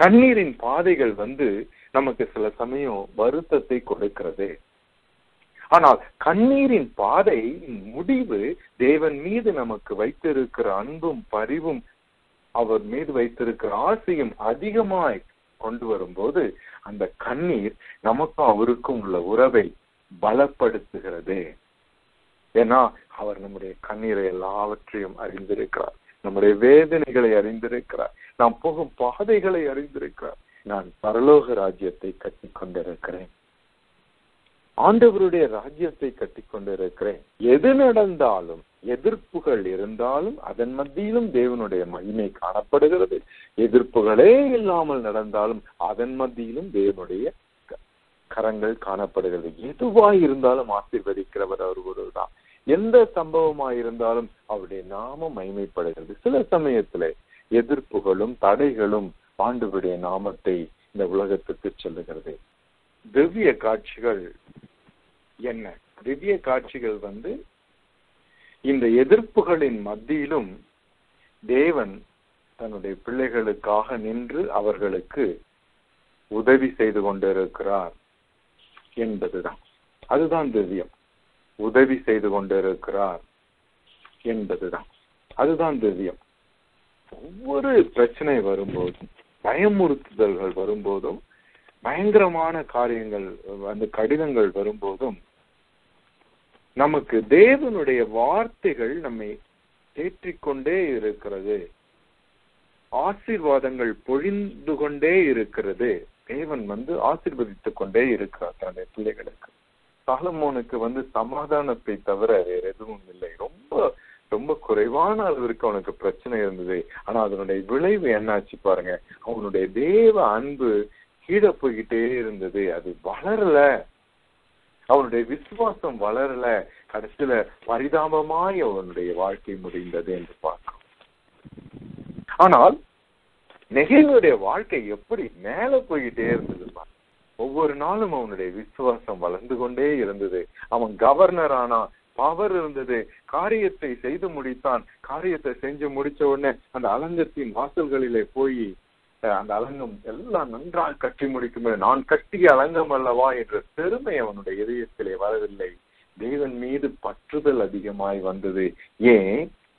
கண்ணீரின் பாதைகள் வந்து நமக்கு சில சமயம் வருத்தத்தை கொடுக்கிறது ஆனால் கண்ணீரின் பாதை முடிவு தேவன் மீது நமக்கு வைத்திருக்கிற அன்பும் பரிவும் அவர் மீது வைத்திருக்கிற ஆசையும் அதிகமாய் கொண்டு வரும்போது அந்த கண்ணீர் நமக்கும் அவருக்கும் உள்ள உறவை பலப்படுத்துகிறது ஏன்னா அவர் நம்முடைய கண்ணீரை எல்லாவற்றையும் அறிந்திருக்கிறார் நம்முடைய வேதனைகளை அறிந்திருக்கிறார் நாம் போகும் பாதைகளை அறிந்திருக்கிறார் நான் பரலோக ராஜ்யத்தை கட்டி கொண்டிருக்கிறேன் ஆண்டவருடைய ராஜ்யத்தை கட்டி கொண்டிருக்கிறேன் எது நடந்தாலும் எதிர்ப்புகள் இருந்தாலும் அதன் மத்தியிலும் தேவனுடைய மகிமை காணப்படுகிறது எதிர்ப்புகளே இல்லாமல் நடந்தாலும் அதன் மத்தியிலும் தேவனுடைய கரங்கள் காணப்படுகிறது எதுவாய் இருந்தாலும் ஆசீர்வதிக்கிறவர் அவர் ஒருவர்தான் எந்த சம்பவமாய் இருந்தாலும் அவருடைய நாமம் மகிமைப்படுகிறது சில சமயத்துல எதிர்ப்புகளும் தடைகளும் ஆண்டவருடைய நாமத்தை இந்த உலகத்துக்கு சொல்லுகிறது திவ்ய காட்சிகள் என்ன திவ்ய காட்சிகள் வந்து இந்த எதிர்ப்புகளின் மத்தியிலும் தேவன் தன்னுடைய பிள்ளைகளுக்காக நின்று அவர்களுக்கு உதவி செய்து கொண்டிருக்கிறார் என்பதுதான் அதுதான் திவ்யம் உதவி செய்து கொண்டிருக்கிறார் என்பதுதான் அதுதான் திவ்யம் ஒவ்வொரு பிரச்சனை வரும்போதும் பயமுறுத்துதல்கள் வரும்போதும் பயங்கரமான காரியங்கள் அந்த கடிதங்கள் வரும்போதும் நமக்கு தேவனுடைய வார்த்தைகள் நம்மை தேற்றிக்கொண்டே இருக்கிறது ஆசீர்வாதங்கள் பொழிந்து கொண்டே இருக்கிறது தேவன் வந்து ஆசீர்வதித்துக் கொண்டே இருக்கிறார் தன்னுடைய பிள்ளைகளுக்கு சாலமோனுக்கு வந்து சமாதானத்தை தவிர வேற எதுவும் இல்லை ரொம்ப ரொம்ப குறைவான அளவிற்கு அவனுக்கு பிரச்சனை இருந்தது ஆனா அதனுடைய விளைவு என்னாச்சு பாருங்க அவனுடைய தேவ அன்பு கீழே போய்கிட்டே இருந்தது அது வளரல அவனுடைய விசுவாசம் வளரல கடைசியில பரிதாபமாய் அவனுடைய வாழ்க்கை முடிந்தது என்று பார்க்கிறோம் ஆனால் நெகிழ்வுடைய வாழ்க்கை எப்படி மேல போய்கிட்டே இருந்தது ஒவ்வொரு நாளும் அவனுடைய விசுவாசம் வளர்ந்து கொண்டே இருந்தது அவன் கவர்னர் ஆனா பவர் இருந்தது காரியத்தை செய்து முடித்தான் காரியத்தை செஞ்சு முடிச்ச உடனே அந்த அலங்கத்தின் வாசல்களிலே போய் அந்த அலங்கம் எல்லாம் நன்றாக கட்டி முடிக்கும் நான் கட்டிய அலங்கம் அல்லவா என்ற பெருமை அவனுடைய இதயத்திலே வரவில்லை தேவன் மீது பற்றுதல் அதிகமாய் வந்தது ஏன்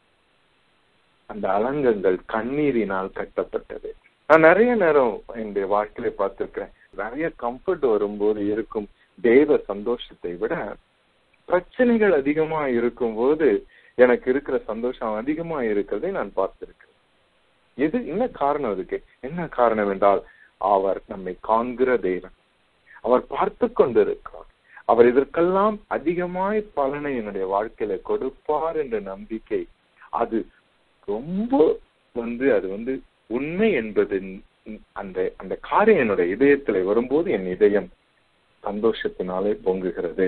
அந்த அலங்கங்கள் கண்ணீரினால் கட்டப்பட்டது நான் நிறைய நேரம் என்னுடைய வாழ்க்கையில பார்த்திருக்கிறேன் நிறைய கம்ஃபர்ட் வரும்போது இருக்கும் தேவ சந்தோஷத்தை விட பிரச்சனைகள் அதிகமா இருக்கும் போது எனக்கு இருக்கிற சந்தோஷம் அதிகமா இருக்கிறதை நான் பார்த்திருக்கிறேன் எது என்ன காரணம் அதுக்கு என்ன காரணம் என்றால் அவர் நம்மை காண்கிற தேவன் அவர் பார்த்து கொண்டிருக்கிறார் அவர் இதற்கெல்லாம் அதிகமாய் பலனை என்னுடைய வாழ்க்கையில கொடுப்பார் என்ற நம்பிக்கை அது ரொம்ப வந்து அது வந்து உண்மை என்பது அந்த அந்த காரியம் என்னுடைய இதயத்துல வரும்போது என் இதயம் சந்தோஷத்தினாலே பொங்குகிறது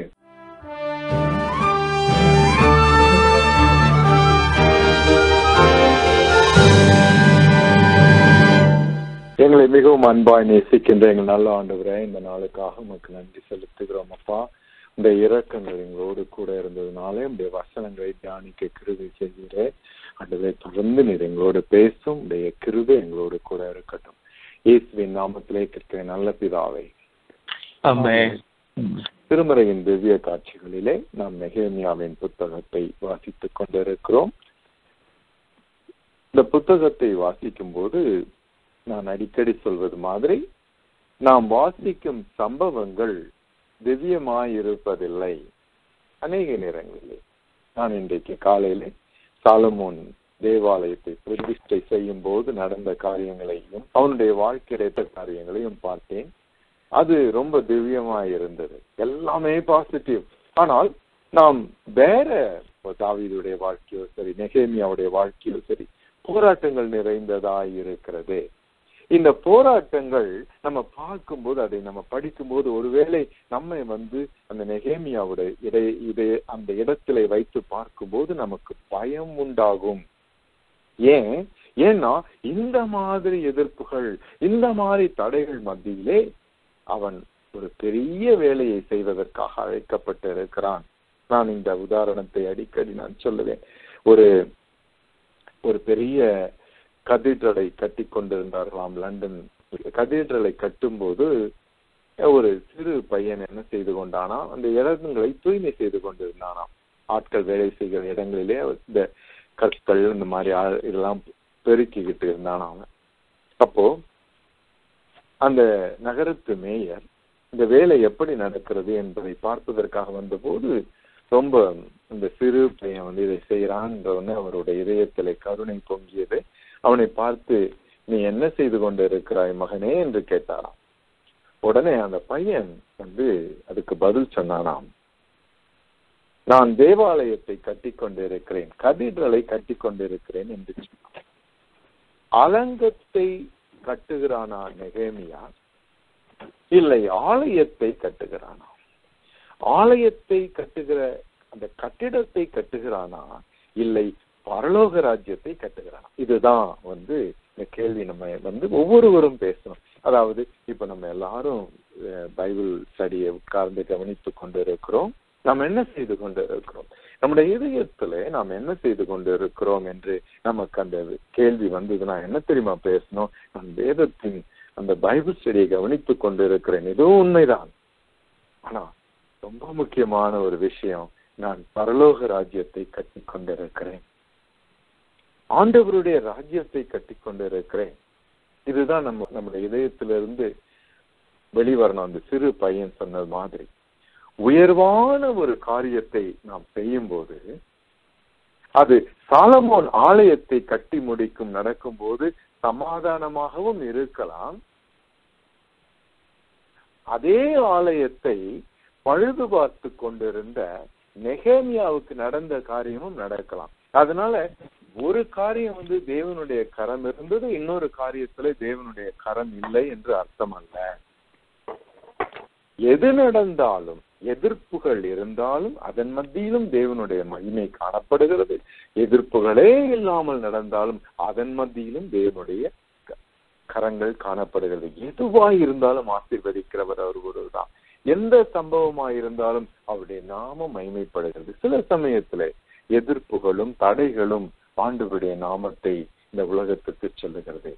எங்களை மிகவும் அன்பாய் நேசிக்கின்ற எங்கள் நல்ல ஆண்டவரே இந்த நாளுக்காக உமக்கு நன்றி செலுத்துகிறோம் அப்பா இந்த இரக்கங்கள் எங்களோடு கூட இருந்ததுனாலே உடைய வசனங்களை தியானிக்க கிருவை செய்கிறேன் ஆண்டவரை தொடர்ந்து நீர் எங்களோடு பேசும் உடைய கிருவை எங்களோடு கூட இருக்கட்டும் இயேசுவின் நாமத்திலே கேட்கிற நல்ல பிதாவை திருமறையின் திவ்ய காட்சிகளிலே நாம் நெகேமியாவின் புத்தகத்தை வாசித்துக் கொண்டிருக்கிறோம் இந்த புத்தகத்தை வாசிக்கும் போது நான் அடிக்கடி சொல்வது மாதிரி நாம் வாசிக்கும் சம்பவங்கள் திவ்யமாயிருப்பதில்லை அநேக நேரங்களிலே நான் இன்றைக்கு காலையிலே சாலமோன் தேவாலயத்தை பிரதிஷ்டை செய்யும் போது நடந்த காரியங்களையும் அவனுடைய வாழ்க்கையிட காரியங்களையும் பார்த்தேன் அது ரொம்ப திவ்யமாய் இருந்தது எல்லாமே பாசிட்டிவ் ஆனால் நாம் வேற தாவீதுடைய வாழ்க்கையோ சரி நெகேமியாவுடைய வாழ்க்கையோ சரி போராட்டங்கள் நிறைந்ததாய் இருக்கிறது இந்த போராட்டங்கள் நம்ம பார்க்கும்போது அதை நம்ம படிக்கும்போது ஒருவேளை நம்மை வந்து அந்த நெகேமியாவுடைய இடை இதை அந்த இடத்திலே வைத்து பார்க்கும்போது நமக்கு பயம் உண்டாகும் ஏன் ஏன்னா இந்த மாதிரி எதிர்ப்புகள் இந்த மாதிரி தடைகள் மத்தியிலே அவன் ஒரு பெரிய வேலையை செய்வதற்காக அழைக்கப்பட்டு இருக்கிறான் நான் இந்த உதாரணத்தை அடிக்கடி நான் சொல்லுவேன் ஒரு ஒரு பெரிய கதீட்ரலை கட்டி கொண்டிருந்தார்களாம் லண்டன் கதீட்ரலை கட்டும்போது ஒரு சிறு பையன் என்ன செய்து கொண்டானா அந்த இடங்களை தூய்மை செய்து கொண்டிருந்தானாம் ஆட்கள் வேலை செய்கிற இடங்களிலே இந்த கற்கள் இந்த மாதிரி ஆ- இதெல்லாம் பெருக்கிக்கிட்டு இருந்தானா அவன் அப்போ அந்த நகரத்து மேயர் இந்த வேலை எப்படி நடக்கிறது என்பதை பார்ப்பதற்காக வந்தபோது ரொம்ப இந்த சிறு பையன் வந்து இதை செய்யறான்ற உடனே அவருடைய இதயத்திலே கருணை பொங்கியது அவனை பார்த்து நீ என்ன செய்து கொண்டு இருக்கிறாய் மகனே என்று கேட்டாராம் உடனே அந்த பையன் வந்து அதுக்கு பதில் சொன்னானாம் நான் தேவாலயத்தை கட்டி கொண்டிருக்கிறேன் கதீட்ரலை கட்டி கொண்டிருக்கிறேன் என்று சொன்னான் அலங்கத்தை கட்டுகிறானா நெகேமியா இல்லை ஆலயத்தை கட்டுகிறானா ஆலயத்தை கட்டுகிற அந்த கட்டிடத்தை கட்டுகிறானா இல்லை பரலோக ராஜ்யத்தை கட்டுகிறானா இதுதான் வந்து இந்த கேள்வி நம்ம வந்து ஒவ்வொருவரும் பேசணும் அதாவது இப்ப நம்ம எல்லாரும் அஹ், பைபிள் ஸ்டடியை உட்கார்ந்து கவனித்துக் கொண்டு இருக்கிறோம் நாம் என்ன செய்து கொண்டு இருக்கிறோம் நம்முடைய இதயத்திலே நாம் என்ன செய்து கொண்டு இருக்கிறோம் என்று நமக்கு அந்த கேள்வி வந்ததுன்னா என்ன தெரியுமா பேசணும் நான் வேதத்தின் அந்த பைபிள் ஸ்டடியை கவனித்துக் கொண்டு இருக்கிறேன் இதுவும் உண்மைதான் ஆனா ரொம்ப முக்கியமான ஒரு விஷயம் நான் பரலோக ராஜ்யத்தை கட்டி கொண்டிருக்கிறேன் ஆண்டவருடைய ராஜ்யத்தை கட்டி கொண்டிருக்கிறேன் இதுதான் நம்ம நம்முடைய இதயத்திலிருந்து வெளிவரணும் அந்த சிறு பையன் சொன்னது மாதிரி உயர்வான ஒரு காரியத்தை நாம் செய்யும் போது அது சாலமோன் ஆலயத்தை கட்டி முடிக்கும் நடக்கும் போது சமாதானமாகவும் இருக்கலாம் அதே ஆலயத்தை பழுது பார்த்து கொண்டிருந்த நெகேமியாவுக்கு நடந்த காரியமும் நடக்கலாம் அதனால ஒரு காரியம் வந்து தேவனுடைய கரம் இருந்தது இன்னொரு காரியத்துல தேவனுடைய கரம் இல்லை என்று அர்த்தம் அல்ல எது நடந்தாலும் எதிர்ப்புகள் இருந்தாலும் அதன் மத்தியிலும் தேவனுடைய மகிமை காணப்படுகிறது எதிர்ப்புகளே இல்லாமல் நடந்தாலும் அதன் மத்தியிலும் தேவனுடைய க- கரங்கள் காணப்படுகிறது எதுவாய் இருந்தாலும் ஆசீர்வதிக்கிறவர் அவர் ஒருவர்தான் எந்த சம்பவமாய் இருந்தாலும் அவருடைய நாமம் மகிமைப்படுகிறது சில சமயத்துல எதிர்ப்புகளும் தடைகளும் ஆண்டவருடைய நாமத்தை இந்த உலகத்துக்கு சொல்லுகிறது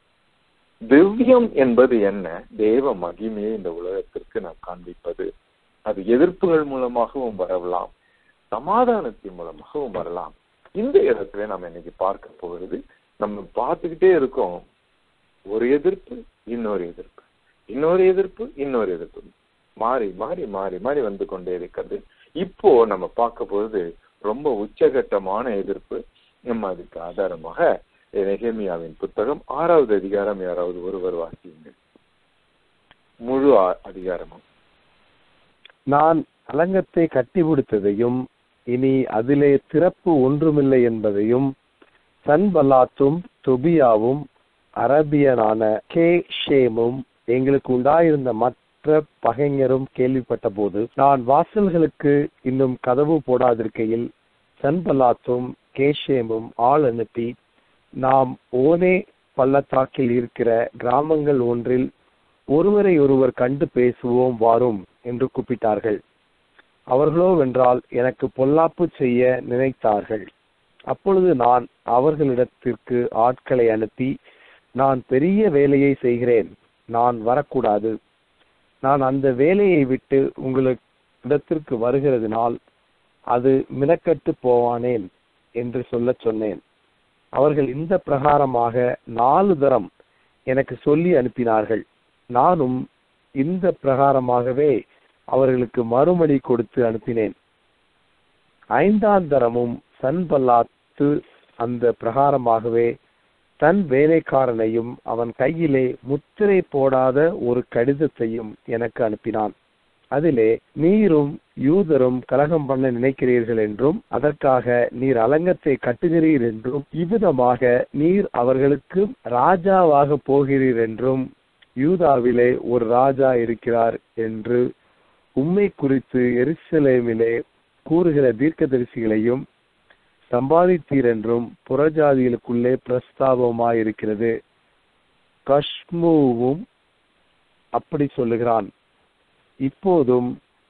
திவ்யம் என்பது என்ன தேவ மகிமையை இந்த உலகத்திற்கு நாம் காண்பிப்பது அது எதிர்ப்புகள் மூலமாகவும் வரலாம் சமாதானத்தின் மூலமாகவும் வரலாம் இந்த இடத்துல நம்ம இன்னைக்கு பார்க்க போகிறது நம்ம பார்த்துக்கிட்டே இருக்கோம் ஒரு எதிர்ப்பு இன்னொரு எதிர்ப்பு இன்னொரு எதிர்ப்பு இன்னொரு எதிர்ப்பு மாறி மாறி மாறி மாறி வந்து கொண்டே இருக்கிறது இப்போ நம்ம பார்க்க போறது ரொம்ப உச்சகட்டமான எதிர்ப்பு நம்ம அதுக்கு ஆதாரமாக நெகேமியாவின் புத்தகம் ஆறாவது அதிகாரம் யாராவது ஒருவர் வாசியுங்கள் முழு ஆ- அதிகாரமும் நான் அலங்கத்தை கட்டி முடித்ததையும் இனி அதிலே திறப்பு ஒன்றுமில்லை என்பதையும் சன்பலாத்தும் தொபியாவும் அரபியனான கே ஷேமும் எங்களுக்கு உண்டாயிருந்த மற்ற பகைஞரும் கேள்விப்பட்ட போது நான் வாசல்களுக்கு இன்னும் கதவு போடாதிருக்கையில் சன்பலாத்தும் கேஷேமும் ஆள் அனுப்பி நாம் ஓனே பள்ளத்தாக்கில் இருக்கிற கிராமங்கள் ஒன்றில் ஒருவரை ஒருவர் கண்டு பேசுவோம் வாரும் என்று கூப்பிட்டார்கள் அவர்களோ வென்றால் எனக்கு பொல்லாப்பு செய்ய நினைத்தார்கள் அப்பொழுது நான் அவர்களிடத்திற்கு ஆட்களை அனுப்பி நான் பெரிய வேலையை செய்கிறேன் நான் வரக்கூடாது நான் அந்த வேலையை விட்டு உங்களிடத்திற்கு வருகிறதுனால் அது மினக்கட்டு போவானேன் என்று சொல்லச் சொன்னேன் அவர்கள் இந்த பிரகாரமாக நாலு தரம் எனக்கு சொல்லி அனுப்பினார்கள் நானும் இந்த பிரகாரமாகவே அவர்களுக்கு மறுமொழி கொடுத்து அனுப்பினேன் ஐந்தாம் தரமும் சன்பல்லாத்து அந்த பிரகாரமாகவே தன் வேலைக்காரனையும் அவன் கையிலே முத்திரை போடாத ஒரு கடிதத்தையும் எனக்கு அனுப்பினான் அதிலே நீரும் யூதரும் கலகம் பண்ண நினைக்கிறீர்கள் என்றும் அதற்காக நீர் அலங்கத்தை கட்டுகிறீர் என்றும் இவ்விதமாக நீர் அவர்களுக்கு ராஜாவாக போகிறீர் என்றும் யூதாவிலே ஒரு ராஜா இருக்கிறார் என்று உம்மை குறித்து எருசலேமிலே கூறுகிற தீர்க்கதரிசிகளையும் சம்பாதித்தீர் என்றும் புறஜாதிகளுக்குள்ளே பிரஸ்தாபமாயிருக்கிறது கஷ்மூவும் அப்படி சொல்லுகிறான் இப்போதும்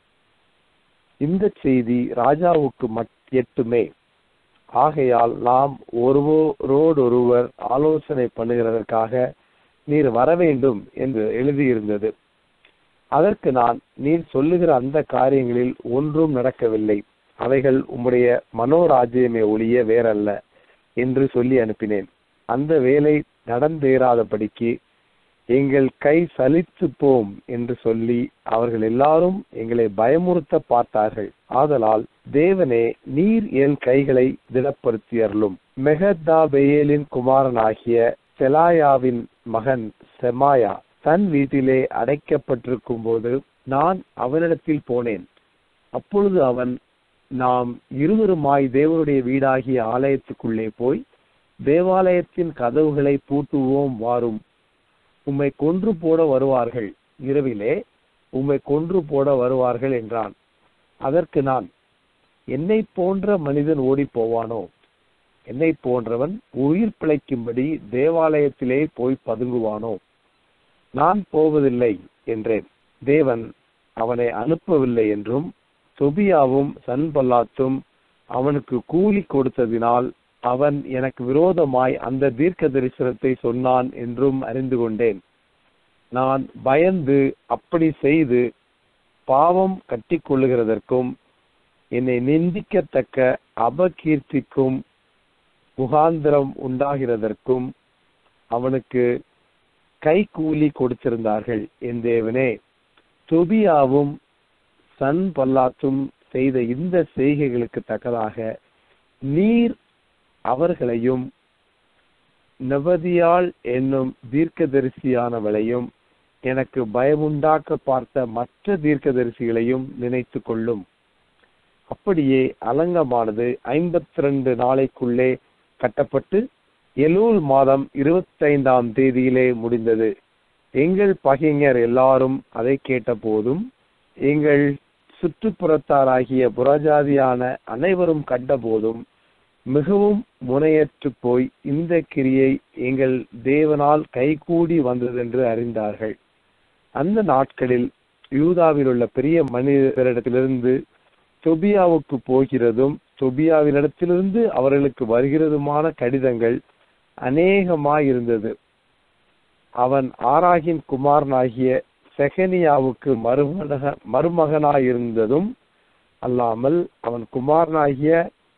இந்த செய்தி ராஜாவுக்கு மட் எட்டுமே ஆகையால் நாம் ஒருவரோடொருவர் ஆலோசனை பண்ணுகிறதற்காக நீர் வர வேண்டும் என்று எழுதியிருந்தது அதற்கு நான் நீர் சொல்லுகிற அந்த காரியங்களில் ஒன்றும் நடக்கவில்லை அவைகள் உம்முடைய மனோராஜ்யமே ஒழிய வேறல்ல என்று சொல்லி அனுப்பினேன் அந்த வேலை நடந்தேறாதபடிக்கு எங்கள் கை சலித்து போம் என்று சொல்லி அவர்கள் எல்லாரும் எங்களை பயமுறுத்த பார்த்தார்கள் ஆதலால் தேவனே நீர் என் கைகளை திடப்படுத்தி அருளும் மெகதாபெயேலின் குமாரனாகிய செலாயாவின் மகன் செமாயா தன் வீட்டிலே அடைக்கப்பட்டிருக்கும் போது நான் அவனிடத்தில் போனேன் அப்பொழுது அவன் நாம் இருவருமாய் தேவனுடைய வீடாகிய ஆலயத்துக்குள்ளே போய் தேவாலயத்தின் கதவுகளை பூட்டுவோம் வாரும் உம்மை கொன்று போட வருவார்கள் இரவிலே உம்மை கொன்று போட வருவார்கள் என்றான் அதற்கு நான் என்னை போன்ற மனிதன் ஓடி போவானோ என்னை போன்றவன் உயிர் பிழைக்கும்படி தேவாலயத்திலே போய் பதுங்குவானோ நான் போவதில்லை என்றேன் தேவன் அவனை அனுப்பவில்லை என்றும் தொபியாவும் சன்பல்லாத்தும் அவனுக்கு கூலி கொடுத்ததினால் அவன் எனக்கு விரோதமாய் அந்த தீர்க்க தரிசனத்தை சொன்னான் என்றும் அறிந்து கொண்டேன் நான் பயந்து அப்படி செய்து பாவம் கட்டிக்கொள்ளுகிறதற்கும் என்னை நிந்திக்கத்தக்க அபகீர்த்திக்கும் முகாந்திரம் உண்டாகிறதற்கும் அவனுக்கு கை கூலி கொடுத்திருந்தார்கள் என் தேவனே தொபியாவும் சன் பல்லாத்தும் செய்த இந்த செய்கைகளுக்கு தக்கதாக நீர் அவர்களையும் நபதியாள் என்னும் தீர்க்கதரிசியானவளையும் எனக்கு பயமுண்டாக்க பார்த்த மற்ற தீர்க்கதரிசிகளையும் நினைத்து கொள்ளும் அப்படியே அலங்கமானது ஐம்பத்தி ரெண்டு நாளைக்குள்ளே கட்டப்பட்டு எலூல் மாதம் இருபத்தைந்தாம் தேதியிலே முடிந்தது எங்கள் பகைஞர் எல்லாரும் அதை கேட்ட போதும் எங்கள் சுற்றுப்புறத்தாராகிய புறஜாதியான அனைவரும் கண்டபோதும் மிகவும் முனையற்று போய் இந்த கிரியை எங்கள் தேவனால் கைகூடி வந்ததென்று அறிந்தார்கள் அந்த நாட்களில் யூதாவில் உள்ள பெரிய மனிதரிடத்திலிருந்து தொபியாவுக்கு போகிறதும் தொபியாவினிடத்திலிருந்து அவர்களுக்கு வருகிறதுமான கடிதங்கள் அநேகமாயிருந்தது அவன் ஆராகின் குமாரனாகிய செகனியாவுக்கு மருமக மருமகனாயிருந்ததும் அல்லாமல் அவன் குமாரனாகிய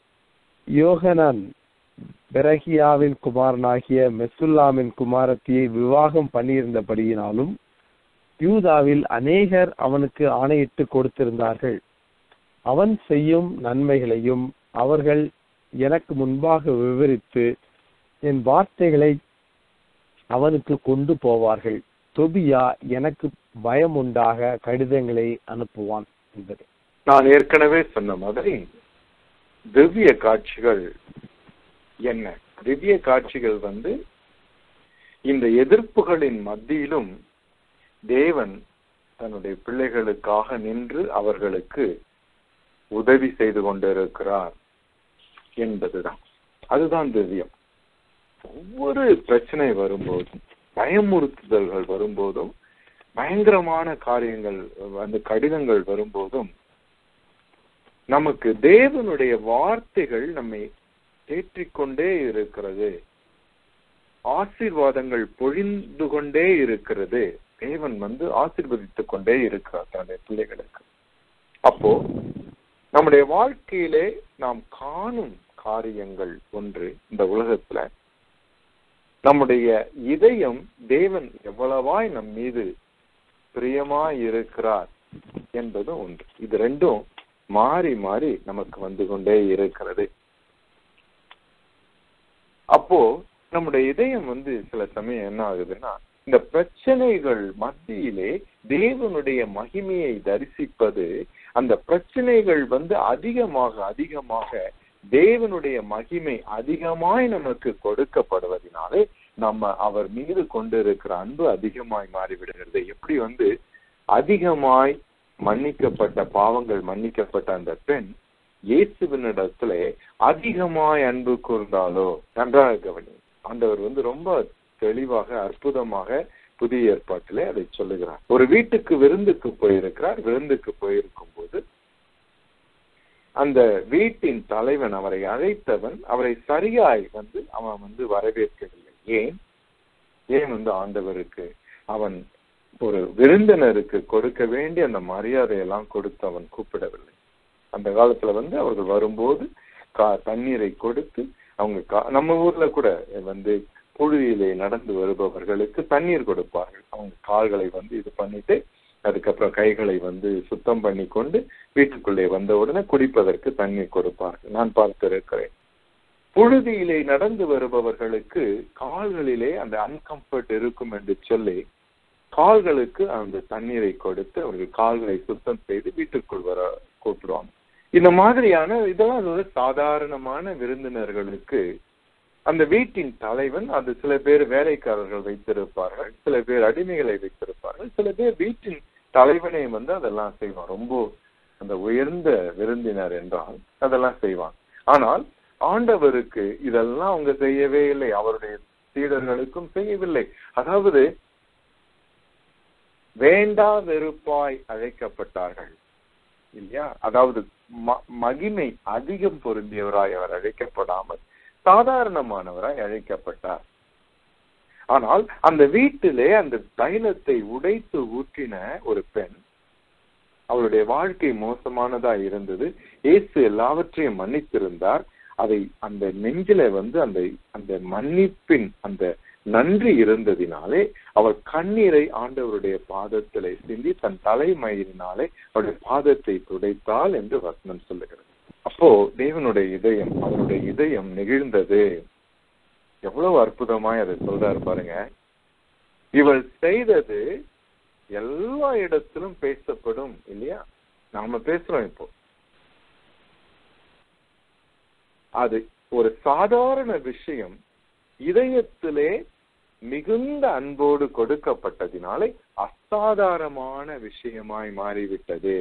யோகனன் பெரகியாவின் குமாரனாகிய மெசுல்லாமின் குமாரத்தியை விவாகம் பண்ணியிருந்தபடியினாலும் யூதாவில் அநேகர் அவனுக்கு ஆணையிட்டு கொடுத்திருந்தார்கள் அவன் செய்யும் நன்மைகளையும் அவர்கள் எனக்கு முன்பாக விவரித்து என் வார்த்தைகளை அவனுக்கு கொண்டு போவார்கள் தொபியா எனக்கு பயம் உண்டாக கடிதங்களை அனுப்புவான் என்பது நான் ஏற்கனவே சொன்ன மாதிரி திவ்ய காட்சிகள் என்ன திவ்ய காட்சிகள் வந்து இந்த எதிர்ப்புகளின் மத்தியிலும் தேவன் தன்னுடைய பிள்ளைகளுக்காக நின்று அவர்களுக்கு உதவி செய்து கொண்டிருக்கிறார் என்பதுதான் அதுதான் திவ்யம் ஒவ்வொரு பிரச்சனை வரும்போதும் பயமுறுத்துதல்கள் வரும்போதும் பயங்கரமான காரியங்கள் அந்த கடிதங்கள் வரும்போதும் நமக்கு தேவனுடைய வார்த்தைகள் நம்மை தேற்றிக்கொண்டே இருக்கிறது ஆசீர்வாதங்கள் பொழிந்து கொண்டே இருக்கிறது தேவன் வந்து ஆசீர்வதித்துக் கொண்டே இருக்கிறார் தன்னுடைய பிள்ளைகளுக்கு அப்போ நம்முடைய வாழ்க்கையிலே நாம் காணும் காரியங்கள் ஒன்று இந்த உலகத்துல நம்முடைய இதயம் தேவன் எவ்வளவாய் நம் மீது பிரியமாய் இருக்கிறார் என்பது ஒன்று இது ரெண்டும் மாறி மாறி நமக்கு வந்து கொண்டே இருக்கிறது அப்போ நம்முடைய இதயம் வந்து சில சமயம் என்ன ஆகுதுன்னா இந்த பிரச்சனைகள் மத்தியிலே தேவனுடைய மகிமையை தரிசிப்பது அந்த பிரச்சனைகள் வந்து அதிகமாக அதிகமாக தேவனுடைய மகிமை அதிகமாய் நமக்கு கொடுக்கப்படுவதனாலே நம்ம அவர் மீது கொண்டிருக்கிற அன்பு அதிகமாய் மாறிவிடுகிறது எப்படி வந்து அதிகமாய் மன்னிக்கப்பட்ட பாவங்கள் மன்னிக்கப்பட்ட அந்த பெண் இயேசுவினிடத்துல அதிகமாய் அன்பு கூர்ந்தாலோ நன்றாக கவனி ஆண்டவர் வந்து ரொம்ப தெளிவாக அற்புதமாக புதிய ஏற்பாட்டிலே அதை சொல்லுகிறார் ஒரு வீட்டுக்கு விருந்துக்கு போயிருக்கிறார் விருந்துக்கு போயிருக்கும் போது அந்த வீட்டின் தலைவன் அவரை அழைத்தவன் அவரை சரியாய் வந்து அவன் வந்து வரவேற்கவில்லை ஏன் ஏன் வந்து ஆண்டவருக்கு அவன் ஒரு விருந்தினருக்கு கொடுக்க வேண்டிய அந்த மரியாதையெல்லாம் கொடுத்து அவன் கூப்பிடவில்லை அந்த காலத்துல வந்து அவர்கள் வரும்போது கா தண்ணீரை கொடுத்து அவங்க கா- நம்ம ஊர்ல கூட வந்து புழுதியிலே நடந்து வருபவர்களுக்கு தண்ணீர் கொடுப்பார்கள் அவங்க கால்களை வந்து இது பண்ணிட்டு அதுக்கப்புறம் கைகளை வந்து சுத்தம் பண்ணி கொண்டு வீட்டுக்குள்ளே வந்த உடனே குடிப்பதற்கு தண்ணீர் கொடுப்பார்கள் நான் பார்த்திருக்கிறேன் புழுதியிலே நடந்து வருபவர்களுக்கு கால்களிலே அந்த அன்கம்ஃபர்ட் இருக்கும் என்று சொல்லி கால்களுக்கு அந்த தண்ணீரை கொடுத்து அவர்கள் கால்களை சுத்தம் செய்து வீட்டுக்குள் வர கூப்பிடுவாங்க இந்த மாதிரியான இதெல்லாம் ஒரு சாதாரணமான விருந்தினர்களுக்கு அந்த வீட்டின் தலைவன் அது சில பேர் வேலைக்காரர்கள் வைத்திருப்பார்கள் சில பேர் அடிமைகளை வைத்திருப்பார்கள் சில பேர் வீட்டின் தலைவனை வந்து அதெல்லாம் செய்வான் ரொம்ப அந்த உயர்ந்த விருந்தினர் என்றால் அதெல்லாம் செய்வான் ஆனால் ஆண்டவருக்கு இதெல்லாம் அவங்க செய்யவே இல்லை அவருடைய சீடர்களுக்கும் செய்யவில்லை அதாவது வேண்டா வெறுப்பாய் அழைக்கப்பட்டார்கள் இல்லையா அதாவது ம- மகிமை அதிகம் பொருந்தியவராய் அவர் அழைக்கப்படாமல் சாதாரணமானவராய் அழைக்கப்பட்டார் ஆனால் அந்த வீட்டிலே அந்த தைலத்தை உடைத்து ஊற்றின ஒரு பெண் அவளுடைய வாழ்க்கை மோசமானதா இருந்தது இயேசு எல்லாவற்றையும் மன்னித்திருந்தார் அதை அந்த நெஞ்சில வந்து அந்த அந்த மன்னிப்பின் அந்த நன்றி இருந்ததினாலே அவள் கண்ணீரை ஆண்டவருடைய பாதத்திலே சிந்தி தன் தலைமயிரினாலே அவருடைய பாதத்தை துடைத்தாள் என்று வசனம் சொல்லுகிறது அப்போ தேவனுடைய இதயம் அவருடைய இதயம் நெகிழ்ந்தது எவ்வளவு அற்புதமாய் அதை சொல்றாரு பாருங்க இவள் செய்தது எல்லா இடத்திலும் பேசப்படும் இல்லையா நாம பேசுறோம் இப்போ அது ஒரு சாதாரண விஷயம் இதயத்திலே மிகுந்த அன்போடு கொடுக்கப்பட்டதினாலே அசாதாரணமான விஷயமாய் மாறிவிட்டது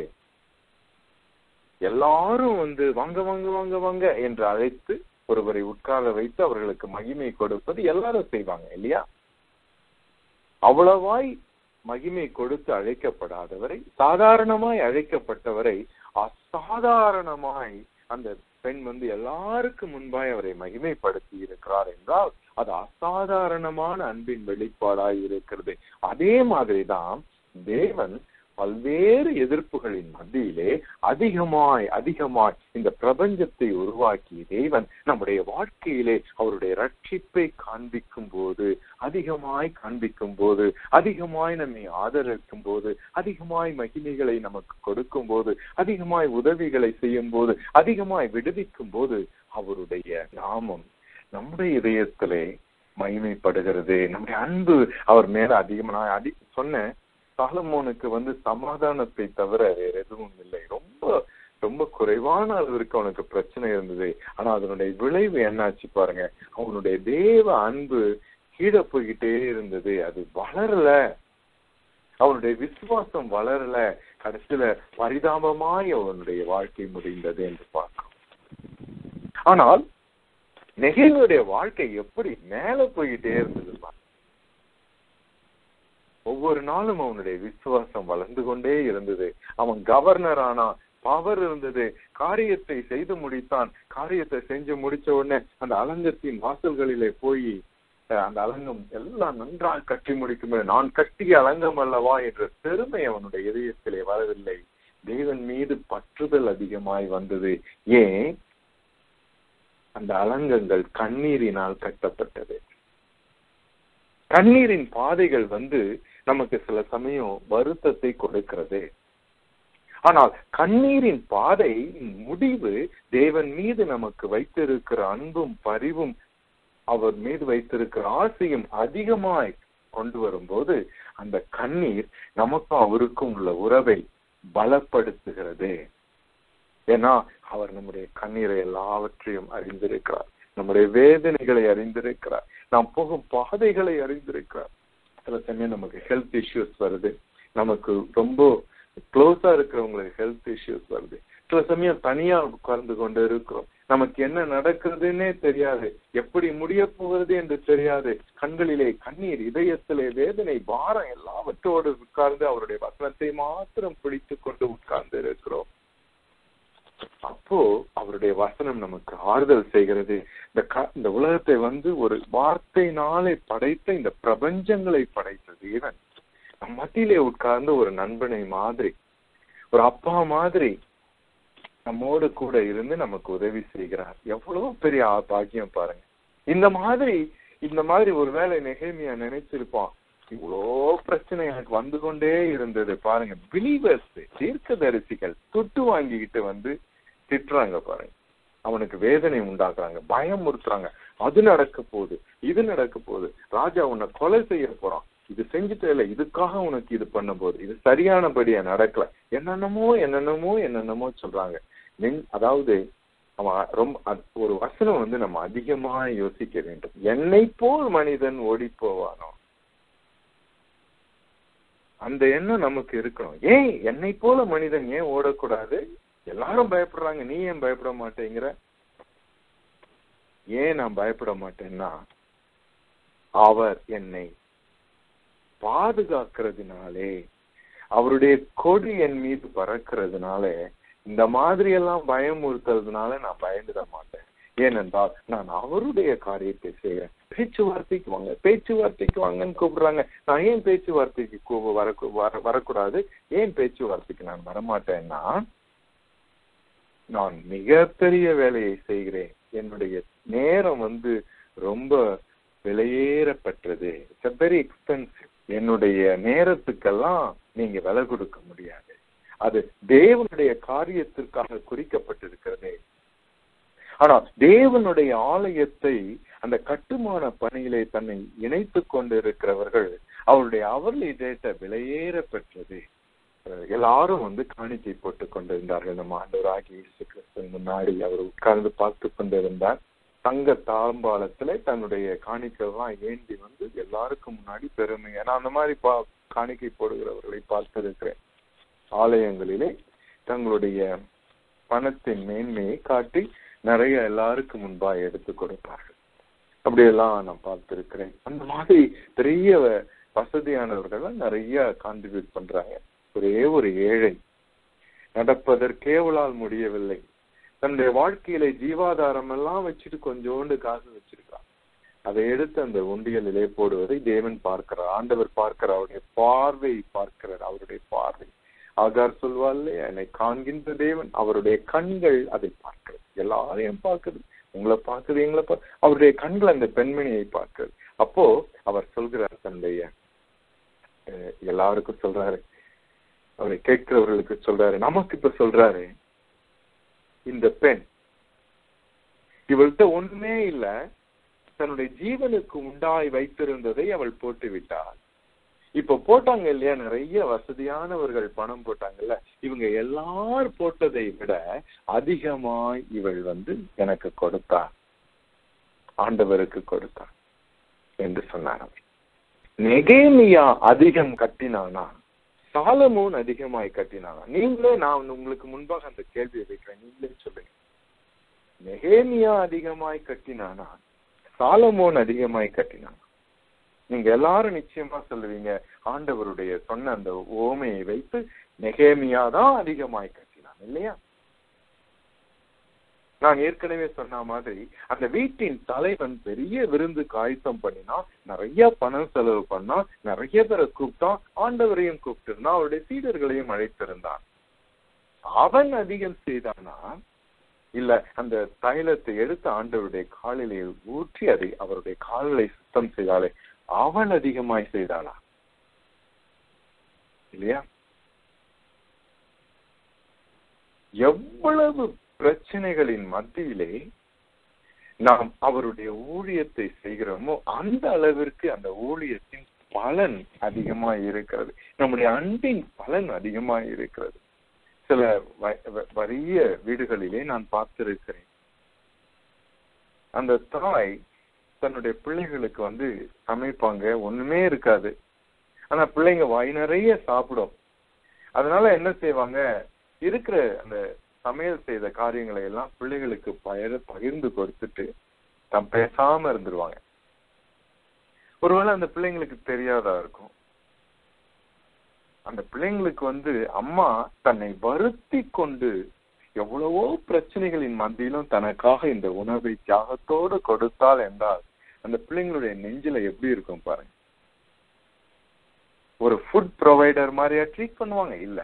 எல்லாரும் வந்து வாங்க வாங்க வாங்க வாங்க என்று அழைத்து ஒருவரை உட்கார வைத்து அவர்களுக்கு மகிமை கொடுப்பது எல்லாரும் செய்வாங்க இல்லையா அவ்வளவாய் மகிமை கொடுத்து அழைக்கப்படாதவரை சாதாரணமாய் அழைக்கப்பட்டவரை அசாதாரணமாய் அந்த பெண் வந்து எல்லாருக்கும் முன்பாய் அவரை மகிமைப்படுத்தி இருக்கிறார் என்றால் அது அசாதாரணமான அன்பின் வெளிப்பாடாய் இருக்கிறது அதே மாதிரிதான் தேவன் பல்வேறு எதிர்ப்புகளின் மத்தியிலே அதிகமாய் அதிகமாய் இந்த பிரபஞ்சத்தை உருவாக்கிய தேவன் நம்முடைய வாழ்க்கையிலே அவருடைய ரட்சிப்பை காண்பிக்கும் போது அதிகமாய் காண்பிக்கும் போது அதிகமாய் நம்மை ஆதரிக்கும் போது அதிகமாய் மகிமைகளை நமக்கு கொடுக்கும் போது அதிகமாய் உதவிகளை செய்யும் போது அதிகமாய் விடுவிக்கும் போது அவருடைய நாமம் நம்முடைய இதயத்திலே மகிமைப்படுகிறது நம்முடைய அன்பு அவர் மேல அதிகமா நான் அதி சொன்னேன் சாலமோனுக்கு வந்து சமாதானத்தை தவிர வேற எதுவும் இல்லை ரொம்ப ரொம்ப குறைவான அளவிற்கு அவனுக்கு பிரச்சனை இருந்தது ஆனா அதனுடைய விளைவு என்னாச்சு பாருங்க அவனுடைய தேவ அன்பு கீழே போய்கிட்டே இருந்தது அது வளரல அவனுடைய விசுவாசம் வளரல கடைசியில பரிதாபமாய் அவனுடைய வாழ்க்கை முடிந்தது என்று பார்க்கிறோம் ஆனால் நெகிழ்வுடைய வாழ்க்கை எப்படி மேல போய்கிட்டே இருந்தது பாருங்க. ஒவ்வொரு நாளும் அவனுடைய விசுவாசம் வளர்ந்து கொண்டே இருந்தது அவன் கவர்னர் ஆனா பவர் இருந்தது காரியத்தை செய்து முடித்தான் காரியத்தை செஞ்சு முடிச்ச உடனே அந்த அலங்கத்தின் வாசல்களிலே போய் அஹ், அந்த அலங்கம் எல்லாம் நன்றாக கட்டி முடிக்கும் நான் கட்டிய அலங்கம் அல்லவா என்ற பெருமை அவனுடைய இதயத்திலே வரவில்லை தேவன் மீது பற்றுதல் அதிகமாய் வந்தது ஏன் அந்த அலங்கங்கள் கண்ணீரினால் கட்டப்பட்டது கண்ணீரின் பாதைகள் வந்து நமக்கு சில சமயம் வருத்தத்தை கொடுக்கிறது ஆனால் கண்ணீரின் பாதை முடிவு தேவன் மீது நமக்கு வைத்திருக்கிற அன்பும் பரிவும் அவர் மீது வைத்திருக்கிற ஆசையும் அதிகமாய் கொண்டு வரும்போது அந்த கண்ணீர் நமக்கும் அவருக்கும் உள்ள உறவை பலப்படுத்துகிறது ஏன்னா அவர் நம்முடைய கண்ணீரை எல்லாவற்றையும் அறிந்திருக்கிறார் நம்முடைய வேதனைகளை அறிந்திருக்கிறார் நாம் போகும் பாதைகளை அறிந்திருக்கிறார் சில சமயம் நமக்கு ஹெல்த் இஷ்யூஸ் வருது நமக்கு ரொம்ப க்ளோஸா இருக்கிறவங்களுக்கு ஹெல்த் இஷ்யூஸ் வருது சில சமயம் தனியா உட்கார்ந்து கொண்டு இருக்கிறோம் நமக்கு என்ன நடக்கிறதுன்னே தெரியாது எப்படி முடிய போகிறது என்று தெரியாது கண்களிலே கண்ணீர் இதயத்திலே வேதனை பாரம் எல்லாவற்றோடு உட்கார்ந்து அவருடைய வசனத்தை மாத்திரம் பிடித்துக் கொண்டு உட்கார்ந்து இருக்கிறோம் அப்போ அவருடைய வசனம் நமக்கு ஆறுதல் செய்கிறது இந்த க- இந்த உலகத்தை வந்து ஒரு வார்த்தையினாலே படைத்த இந்த பிரபஞ்சங்களை படைத்த தேவன் நம் மத்தியிலே உட்கார்ந்து ஒரு நண்பனை மாதிரி ஒரு அப்பா மாதிரி நம்மோடு கூட இருந்து நமக்கு உதவி செய்கிறார் எவ்வளவு பெரிய ஆ- பாக்கியம் பாருங்க இந்த மாதிரி இந்த மாதிரி ஒருவேளை நெகேமியா நினைச்சிருப்பான் இவ்வளோ பிரச்சனை எனக்கு வந்து கொண்டே இருந்தது பாருங்க பிலீவர்ஸ் தீர்க்கதரிசிகள் துட்டு வாங்கிக்கிட்டு வந்து திட்டுறாங்க பாருங்க அவனுக்கு வேதனை உண்டாக்குறாங்க பயமுறுத்துறாங்க அது நடக்க போகுது இது நடக்க போகுது ராஜா உன்னை கொலை செய்ய போறான் இது செஞ்சுட்டே இல்ல இதுக்காக உனக்கு இது பண்ண போகுது இது சரியானபடியா நடக்கல என்னென்னமோ என்னென்னமோ என்னென்னமோ சொல்றாங்க நெஞ்- அதாவது அவன் ரொம்ப அத்- ஒரு வசனம் வந்து நம்ம அதிகமா யோசிக்க வேண்டும் என்னை போல் மனிதன் ஓடி போவானோ அந்த எண்ணம் நமக்கு இருக்கணும் ஏன் என்னை போல மனிதன் ஏன் ஓடக்கூடாது எல்லாரும் பயப்படுறாங்க நீ ஏன் பயப்பட மாட்டேங்கிற ஏன் நான் பயப்பட மாட்டேன்னா அவர் என்னை பாதுகாக்கிறதுனாலே அவருடைய கொடி என் மீது பறக்கிறதுனால இந்த மாதிரி எல்லாம் பயமுறுத்துறதுனால நான் பயந்துட மாட்டேன் ஏனென்றால் நான் அவருடைய காரியத்தை செய்கிறேன் பேச்சுவார்த்தைக்கு வாங்க பேச்சுவார்த்தைக்கு வாங்கன்னு கூப்பிடுறாங்க நான் ஏன் பேச்சுவார்த்தைக்கு கூ- வர வர- வரக்கூடாது ஏன் பேச்சுவார்த்தைக்கு நான் வரமாட்டேன்னா நான் மிகப்பெரிய வேலையை செய்கிறேன் என்னுடைய நேரம் வந்து ரொம்ப விலையேறப்பட்டது இட்ஸ் வெரி எக்ஸ்பென்சிவ் என்னுடைய நேரத்துக்கெல்லாம் நீங்க விலை கொடுக்க முடியாது அது தேவனுடைய காரியத்திற்காக குறிக்கப்பட்டிருக்கிறது ஆனா தேவனுடைய ஆலயத்தை அந்த கட்டுமான பணியிலே தன்னை இணைத்துக் கொண்டிருக்கிறவர்கள் அவருடைய அவர்லி டேட்டை விலையேற பெற்றது அஹ் எல்லாரும் வந்து காணிக்கை போட்டுக் கொண்டிருந்தார்கள் நம்ம ஆண்டவராகி இயேசு கிறிஸ்து முன்னாடி அவர் உட்கார்ந்து பார்த்து கொண்டிருந்தார் தங்க தாம்பாளத்துல தன்னுடைய காணிக்கைலாம் ஏந்தி வந்து எல்லாருக்கும் முன்னாடி பெருமை நான் அந்த மாதிரி பா காணிக்கை போடுகிறவர்களை பார்த்திருக்கிறேன் ஆலயங்களிலே தங்களுடைய பணத்தின் மேன்மையை காட்டி நிறைய எல்லாருக்கும் முன்பாக எடுத்து கொடுப்பார்கள் அப்படியெல்லாம் நான் பார்த்திருக்கிறேன் அந்த மாதிரி பெரிய வசதியானவர்கள் நிறைய கான்ட்ரிபியூட் பண்றாங்க ஒரே ஒரு ஏழை நடப்பதற்கேவலால் முடியவில்லை தன்னுடைய வாழ்க்கையில ஜீவாதாரம் எல்லாம் வச்சுட்டு கொஞ்சோண்டு காசு வச்சிருக்கான் அதை எடுத்து அந்த உண்டியலிலே போடுவதை தேவன் பார்க்கிறார் ஆண்டவர் பார்க்கிறார் அவருடைய பார்வை பார்க்கிறார் அவருடைய பார்வை ஆகார் சொல்வாள் என்னை காண்கின்ற தேவன் அவருடைய கண்கள் அதை பார்க்கிறது எல்லாரையும் பார்க்குது உங்களை பார்க்குது எங்களை பார்க்க அவருடைய கண்கள் அந்த பெண்மணியை பார்க்கிறது அப்போ அவர் சொல்கிறார் தன்னுடைய அஹ், எல்லாருக்கும் சொல்றாரு அவரை கேட்கிறவர்களுக்கு சொல்றாரு நமக்கு இப்ப சொல்றாரு இந்த பெண் இவள்கிட்ட ஒண்ணுமே இல்ல தன்னுடைய ஜீவனுக்கு உண்டாய் வைத்திருந்ததை அவள் போட்டு விட்டாள் இப்ப போட்டாங்க இல்லையா நிறைய வசதியானவர்கள் பணம் போட்டாங்கல்ல இவங்க எல்லாரும் போட்டதை விட அதிகமாய் இவள் வந்து எனக்கு கொடுத்தா ஆண்டவருக்கு கொடுத்தா என்று சொன்னார் அவர். நெகேமியா அதிகம் கட்டினானா சாலமோன் அதிகமாய் கட்டினானா நீங்களே நான் உங்களுக்கு முன்பாக அந்த கேள்வியை வைக்கிறேன் நீங்களே சொல்லுங்க நெகேமியா அதிகமாய் கட்டினானா சாலமோன் அதிகமாய் கட்டினானா நீங்க எல்லாரும் நிச்சயமா சொல்லுவீங்க ஆண்டவருடைய சொன்ன அந்த ஓமையை வைத்து நெகேமியா தான் அதிகமாய் கட்டினான் இல்லையா நான் ஏற்கனவே சொன்ன மாதிரி அந்த வீட்டின் தலைவன் பெரிய விருந்துக்கு ஆயத்தம் பண்ணினா நிறைய பணம் செலவு பண்ணா நிறைய பேரை கூப்பிட்டான் ஆண்டவரையும் கூப்பிட்டிருந்தான் அவருடைய சீடர்களையும் அழைத்திருந்தான் அவன் அதிகம் செய்தானா இல்ல அந்த தைலத்தை எடுத்து ஆண்டவருடைய காலிலே ஊற்றி அதை அவருடைய கால்களை சுத்தம் செய்தாலே அவன் அதிகமாய் செய்தாளா இல்லையா எவ்வளவு பிரச்சனைகளின் மத்தியிலே நாம் அவருடைய ஊழியத்தை செய்கிறோமோ அந்த அளவிற்கு அந்த ஊழியத்தின் பலன் அதிகமாய் இருக்கிறது நம்முடைய அன்பின் பலன் அதிகமாய் இருக்கிறது சில வ- வ- வறிய வீடுகளிலே நான் பார்த்திருக்கிறேன் அந்த தாய் தன்னுடைய பிள்ளைகளுக்கு வந்து சமைப்பாங்க ஒண்ணுமே இருக்காது ஆனா பிள்ளைங்க வாய் நிறைய சாப்பிடும் அதனால என்ன செய்வாங்க இருக்கிற அந்த சமையல் செய்த காரியங்களை எல்லாம் பிள்ளைகளுக்கு பயிர பகிர்ந்து கொடுத்துட்டு தான் பேசாம இருந்துருவாங்க ஒருவேளை அந்த பிள்ளைங்களுக்கு தெரியாதா இருக்கும் அந்த பிள்ளைங்களுக்கு வந்து அம்மா தன்னை வருத்தி கொண்டு எவ்வளவோ பிரச்சனைகளின் மத்தியிலும் தனக்காக இந்த உணவை தியாகத்தோடு கொடுத்தால் என்றால் அந்த பிள்ளைங்களுடைய நெஞ்சில எப்படி இருக்கும் பாருங்க ஒரு ஃபுட் ப்ரொவைடர் மாதிரியா ட்ரீட் பண்ணுவாங்க இல்ல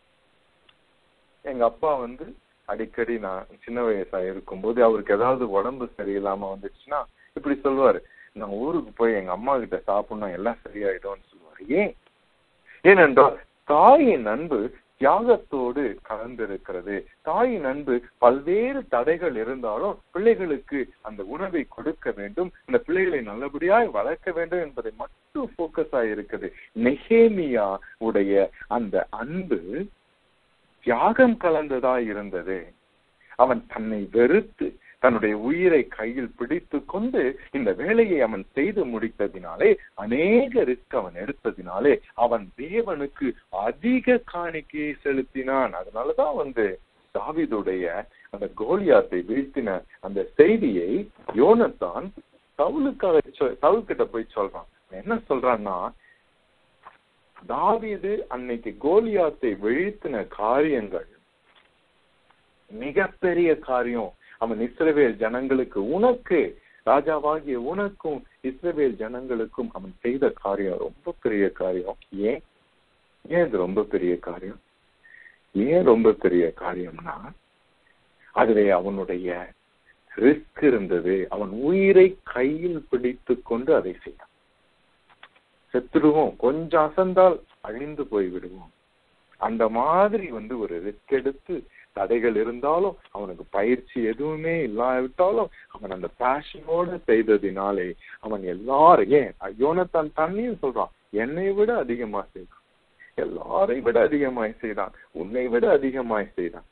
எங்க அப்பா வந்து அடிக்கடி நான் சின்ன வயசா இருக்கும்போது அவருக்கு ஏதாவது உடம்பு சரியில்லாம வந்துச்சுன்னா இப்படி சொல்லுவாரு நான் ஊருக்கு போய் எங்க அம்மா கிட்ட சாப்பிடணும் எல்லாம் சரியாயிடும்னு சொல்லுவாரு ஏன் ஏனென்றால் தாயின் அன்பு தியாகத்தோடு கலந்திருக்கிறது தாயின் அன்பு பல்வேறு தடைகள் இருந்தாலும் பிள்ளைகளுக்கு அந்த உணவை கொடுக்க வேண்டும் அந்த பிள்ளைகளை நல்லபடியாய் வளர்க்க வேண்டும் என்பதை மட்டும் போக்கஸ் ஆயிருக்குது நெஹேமியா உடைய அந்த அன்பு தியாகம் கலந்ததா இருந்தது அவன் தன்னை வெறுத்து தன்னுடைய உயிரை கையில் பிடித்து கொண்டு இந்த வேலையை அவன் செய்து முடித்ததினாலே அநேக ரிஸ்க் அவன் எடுத்ததினாலே அவன் தேவனுக்கு அதிக காணிக்கையை செலுத்தினான் அதனாலதான் வந்து தாவிதுடைய அந்த கோலியாத்தை வீழ்த்தின அந்த செய்தியை யோனத்தான் சவுலுக்காக சவுல் கிட்ட போய் சொல்றான் என்ன சொல்றான்னா தாவீது அன்னைக்கு கோலியாத்தை வீழ்த்தின காரியங்கள் மிகப்பெரிய காரியம் அவன் இஸ்ரவேல் ஜனங்களுக்கு உனக்கு ராஜாவாகிய உனக்கும் இஸ்ரவேல் ஜனங்களுக்கும் அவன் செய்த காரியம் ரொம்ப பெரிய காரியம் ஏன் ஏன் இது ரொம்ப பெரிய காரியம் ஏன் ரொம்ப பெரிய காரியம்னா அதுல அவனுடைய ரிஸ்க் இருந்தது அவன் உயிரை கையில் பிடித்து கொண்டு அதை செய்தான் செத்துடுவோம் கொஞ்சம் அசந்தால் அழிந்து போய் விடுவோம் அந்த மாதிரி வந்து ஒரு ரிஸ்க் எடுத்து தடைகள் இருந்தாலும் அவனுக்கு பயிற்சி எதுவுமே இல்லாவிட்டாலும் அவன் அந்த பேஷனோட செய்ததினாலே அவன் எல்லாரும் ஏன் யோனத்தான் தண்ணியும் சொல்றான் என்னை விட அதிகமா செய்தான் எல்லாரை விட அதிகமாய் செய்தான் உன்னை விட அதிகமாய் செய்தான்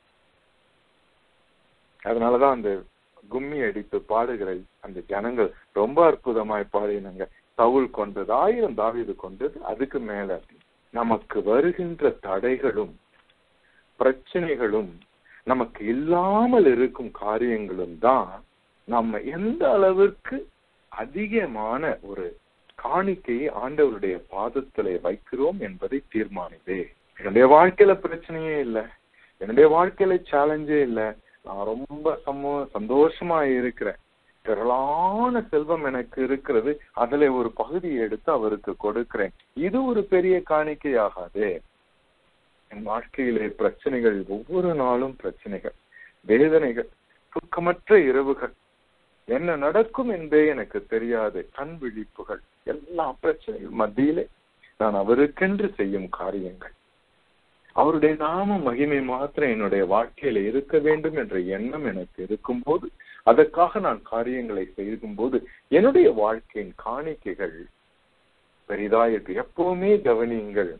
அதனாலதான் அந்த கும்மி அடித்து பாடுகிற அந்த ஜனங்கள் ரொம்ப அற்புதமாய் பாடினாங்க சவுல் கொண்டது ஆயிரம் தாவிது கொண்டது அதுக்கு மேல நமக்கு வருகின்ற தடைகளும் பிரச்சனைகளும் நமக்கு இல்லாமல் இருக்கும் காரியங்களும் தான் நம்ம எந்த அளவிற்கு அதிகமான ஒரு காணிக்கையை ஆண்டவருடைய பாதத்திலே வைக்கிறோம் என்பதை தீர்மானிதே என்னுடைய வாழ்க்கையில பிரச்சனையே இல்லை என்னுடைய வாழ்க்கையில சேலஞ்சே இல்லை நான் ரொம்ப சம சந்தோஷமா இருக்கிறேன் திரளான செல்வம் எனக்கு இருக்கிறது அதுல ஒரு பகுதியை எடுத்து அவருக்கு கொடுக்கிறேன் இது ஒரு பெரிய காணிக்கையாகாது என் வாழ்க்கையிலே பிரச்சனைகள் ஒவ்வொரு நாளும் பிரச்சனைகள் வேதனைகள் துக்கமற்ற இரவுகள் என்ன நடக்கும் என்பே எனக்கு தெரியாது கண் விழிப்புகள் எல்லா பிரச்சனைகள் மத்தியிலே நான் அவருக்கென்று செய்யும் காரியங்கள் அவருடைய நாம மகிமை மாத்திரம் என்னுடைய வாழ்க்கையில இருக்க வேண்டும் என்ற எண்ணம் எனக்கு இருக்கும்போது அதற்காக நான் காரியங்களை செய்யும் போது என்னுடைய வாழ்க்கையின் காணிக்கைகள் பெரிதாயிட்டு எப்பவுமே கவனியுங்கள்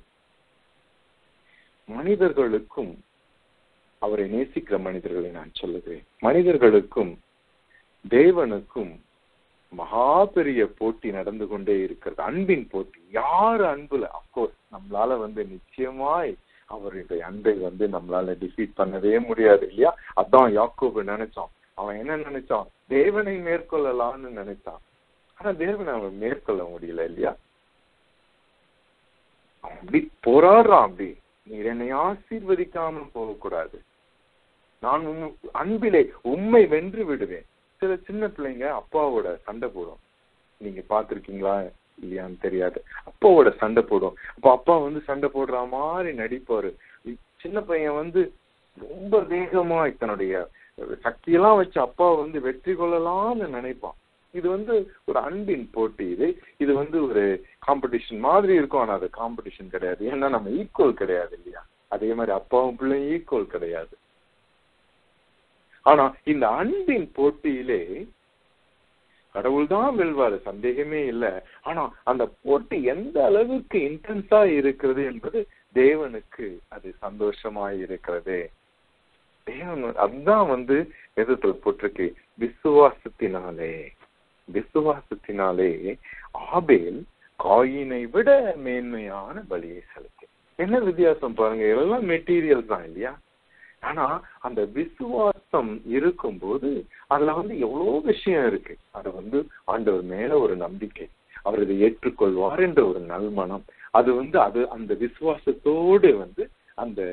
மனிதர்களுக்கும் அவரை நேசிக்கிற மனிதர்களை நான் சொல்லுகிறேன் மனிதர்களுக்கும் தேவனுக்கும் மகா பெரிய போட்டி நடந்து கொண்டே இருக்கிறது அன்பின் போட்டி யார் அன்புல அப்கோர்ஸ் நம்மளால வந்து நிச்சயமாய் அவருடைய அன்பை வந்து நம்மளால டிஃபீட் பண்ணவே முடியாது இல்லையா அதான் யாக்கோபு நினைச்சான் அவன் என்ன நினைச்சான் தேவனை மேற்கொள்ளலாம்னு நினைச்சான் ஆனா தேவனை அவன் மேற்கொள்ள முடியல இல்லையா அவன் அப்படி போராடுறான் அப்படி நீர் என்னை ஆசீர்வதிக்காமல் போகக்கூடாது நான் அன்பிலே உண்மை வென்று விடுவேன் சில சின்ன பிள்ளைங்க அப்பாவோட சண்டை போடும் நீங்க பாத்திருக்கீங்களா இல்லையான்னு தெரியாது அப்பாவோட சண்டை போடும் அப்ப அப்பா வந்து சண்டை போடுற மாதிரி நடிப்பாரு சின்ன பையன் வந்து ரொம்ப வேகமா தன்னுடைய சக்தியெல்லாம் வச்சு அப்பா வந்து வெற்றி கொள்ளலாம்னு நினைப்பான் இது வந்து ஒரு அன்பின் போட்டி இது இது வந்து ஒரு காம்படிஷன் மாதிரி இருக்கும் ஆனா அது காம்படிஷன் கிடையாது ஏன்னா நம்ம ஈக்குவல் கிடையாது இல்லையா அதே மாதிரி அப்பாவும் பிள்ளையும் ஈக்குவல் கிடையாது ஆனா இந்த அன்பின் போட்டியிலே கடவுள் தான் வெல்வாரு சந்தேகமே இல்லை ஆனா அந்த போட்டி எந்த அளவுக்கு இன்டென்ஸா இருக்கிறது என்பது தேவனுக்கு அது சந்தோஷமாய் இருக்கிறது தேவன் அதுதான் வந்து எதிர்த்து போட்டிருக்கு விசுவாசத்தினாலே விசுவாசத்தினாலே ஆபேல் காயினை விட மேன்மையான பலியை செலுத்தி என்ன வித்தியாசம் பாருங்க இதெல்லாம் மெட்டீரியல் தான் இல்லையா ஆனா அந்த விசுவாசம் இருக்கும்போது அதுல வந்து எவ்வளவு விஷயம் இருக்கு அது வந்து ஆண்டவர் மேல ஒரு நம்பிக்கை அவர் இதை ஏற்றுக்கொள்வார் என்ற ஒரு நல்மனம் அது வந்து அது அந்த விசுவாசத்தோடு வந்து அந்த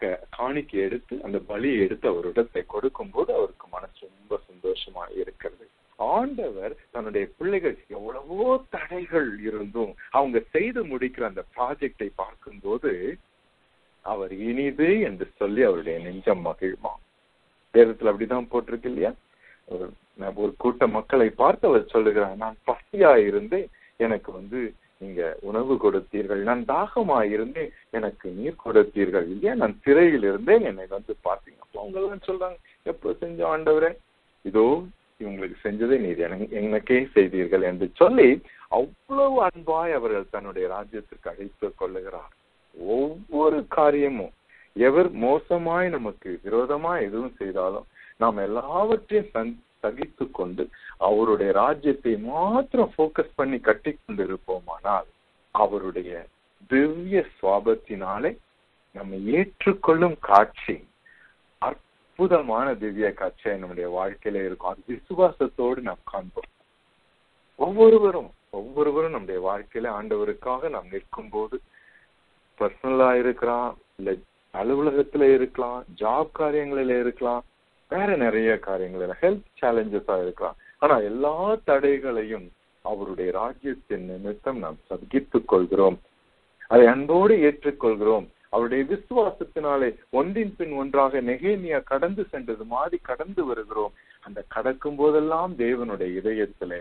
க- காணிக்கை எடுத்து அந்த பலியை எடுத்து அவரிடத்தை கொடுக்கும்போது அவருக்கு மனசு ரொம்ப சந்தோஷமா இருக்கிறது ஆண்டவர் தன்னுடைய பிள்ளைகள் எவ்வளவோ தடைகள் இருந்தும் அவங்க செய்து முடிக்கிற அந்த ப்ராஜெக்டை பார்க்கும்போது அவர் இனிது என்று சொல்லி அவருடைய நெஞ்சம் மகிழ்மா வேதத்துல அப்படிதான் போட்டிருக்கு இல்லையா ஒரு நான் ஒரு கூட்ட மக்களை பார்த்து அவர் சொல்லுகிறார் நான் பசியா இருந்தேன் எனக்கு வந்து நீங்க உணவு கொடுத்தீர்கள் நான் தாகமா இருந்தேன் எனக்கு நீர் கொடுத்தீர்கள் இல்லையா நான் சிறையில் இருந்தேன் என்னை வந்து பார்த்தீங்க அப்போ அவங்க எல்லாம் சொல்றாங்க எப்போ செஞ்ச ஆண்டவரே இதோ இவங்களுக்கு செஞ்சதை நீர் எனக்கு எனக்கே செய்தீர்கள் என்று சொல்லி அவ்வளவு அன்பாய் அவர்கள் தன்னுடைய ராஜ்யத்திற்கு அழைத்து கொள்ளுகிறார் ஒவ்வொரு காரியமும் எவர் மோசமாய் நமக்கு விரோதமாய் எதுவும் செய்தாலும் நாம் எல்லாவற்றையும் சந்- சகித்து கொண்டு அவருடைய ராஜ்யத்தை மாத்திரம் ஃபோக்கஸ் பண்ணி கட்டி கொண்டு இருப்போமானால் அவருடைய திவ்ய சுவாபத்தினாலே நம்ம ஏற்றுக்கொள்ளும் காட்சி அற்புதமான திவ்ய காட்சியா நம்முடைய வாழ்க்கையில இருக்கும் அது விசுவாசத்தோடு நாம் காண்போம் ஒவ்வொருவரும் ஒவ்வொருவரும் நம்முடைய வாழ்க்கையில ஆண்டவருக்காக நாம் நிற்கும் போது பர்சனலா இருக்கலாம் இல்ல அலுவலகத்துல இருக்கலாம் ஜாப் காரியங்களில இருக்கலாம் வேற நிறைய காரியங்கள் ஹெல்த் சேலஞ்சஸா இருக்கலாம் ஆனா எல்லா தடைகளையும் அவருடைய ராஜ்யத்தின் நிமித்தம் நாம் சகித்துக் கொள்கிறோம் அதை அன்போடு ஏற்றுக்கொள்கிறோம் அவருடைய விசுவாசத்தினாலே ஒன்றின் பின் ஒன்றாக நெகேமியா கடந்து சென்றது மாதிரி கடந்து வருகிறோம் அந்த கடக்கும் போதெல்லாம் தேவனுடைய இதயத்திலே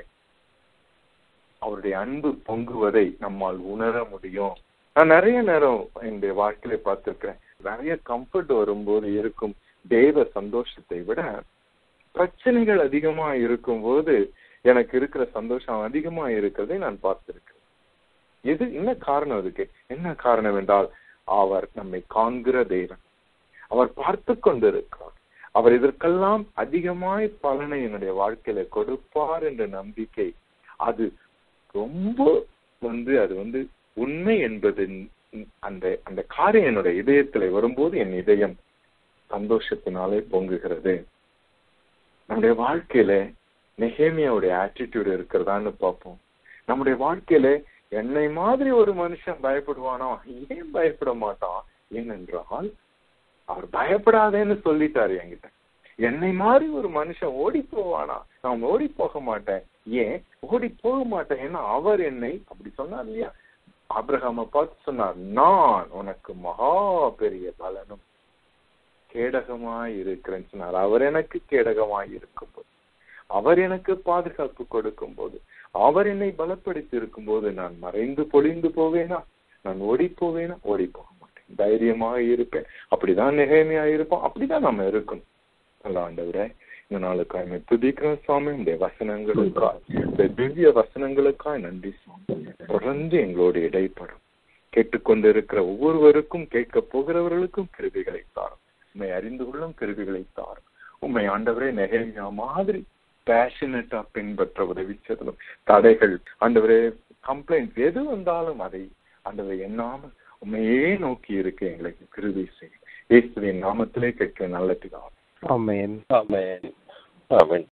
அவருடைய அன்பு பொங்குவதை நம்மால் உணர முடியும் நான் நிறைய நேரம் என்னுடைய வாழ்க்கையில பார்த்திருக்கிறேன் நிறைய கம்ஃபர்ட் வரும்போது இருக்கும் தேவ சந்தோஷத்தை விட பிரச்சனைகள் அதிகமா இருக்கும்போது எனக்கு இருக்கிற சந்தோஷம் அதிகமா இருக்கிறதை நான் பார்த்திருக்கிறேன் எது என்ன காரணம் அதுக்கு என்ன காரணம் என்றால் அவர் நம்மை காண்கிற தெய்வம் அவர் பார்த்து கொண்டிருக்கிறார் அவர் இதற்கெல்லாம் அதிகமாய் பலனை என்னுடைய வாழ்க்கையில கொடுப்பார் என்ற நம்பிக்கை அது ரொம்ப வந்து அது வந்து உண்மை என்பது அந்த அந்த காரியம் என்னுடைய இதயத்துல வரும்போது என் இதயம் சந்தோஷத்தினாலே பொங்குகிறது நம்முடைய வாழ்க்கையில நெஹேமியாவுடைய ஆட்டிடியூட் இருக்கிறதான்னு பார்ப்போம் நம்முடைய வாழ்க்கையில என்னை மாதிரி ஒரு மனுஷன் பயப்படுவானோ ஏன் பயப்பட மாட்டான் ஏனென்றால் அவர் பயப்படாதேன்னு சொல்லிட்டாரு என்கிட்ட என்னை மாதிரி ஒரு மனுஷன் ஓடி போவானா நான் ஓடி போக மாட்டேன் ஏன் ஓடி போக மாட்டேன் ஏன்னா அவர் என்னை அப்படி சொன்னார் இல்லையா ஆபிரகாம பார்த்து சொன்னார் நான் உனக்கு மகா பெரிய பலனும் கேடகமாய் இருக்கிறேன்னு சொன்னார் அவர் எனக்கு கேடகமாய் இருக்கும்போது அவர் எனக்கு பாதுகாப்பு கொடுக்கும் போது அவர் என்னை பலப்படுத்தி இருக்கும் போது நான் மறைந்து பொழிந்து போவேனா நான் ஓடி போவேனா ஓடி போக மாட்டேன் தைரியமாக இருப்பேன் அப்படிதான் நிகைமையா இருப்போம் அப்படிதான் நம்ம இருக்கணும் நல்ல ஆண்டவரே இந்த நாளுக்காய் துதிக்கிறோம் சுவாமி இந்த வசனங்களுக்காய் இந்த திவ்ய வசனங்களுக்காய் நன்றி சுவாமி தொடர்ந்து எங்களோடு இடைப்படும் கேட்டுக்கொண்டிருக்கிற ஒவ்வொருவருக்கும் கேட்க போகிறவர்களுக்கும் கிருபிகளை தாரும் உண்மை அறிந்து கொள்ளும் கிருபிகளை தாரும் உண்மை ஆண்டவரே நெகேமியா மாதிரி பேஷனட்டா பின்பற்ற உதவி செய்தலும் தடைகள் ஆண்டவரே கம்ப்ளைண்ட் எது வந்தாலும் அதை ஆண்டவரை எண்ணாமல் உண்மையே நோக்கி இருக்க எங்களுக்கு கிருபி செய்யும் இயேசுவின் நாமத்திலே கேட்க நல்ல பிதாவே ஆமென் ஆமென் ஆமென்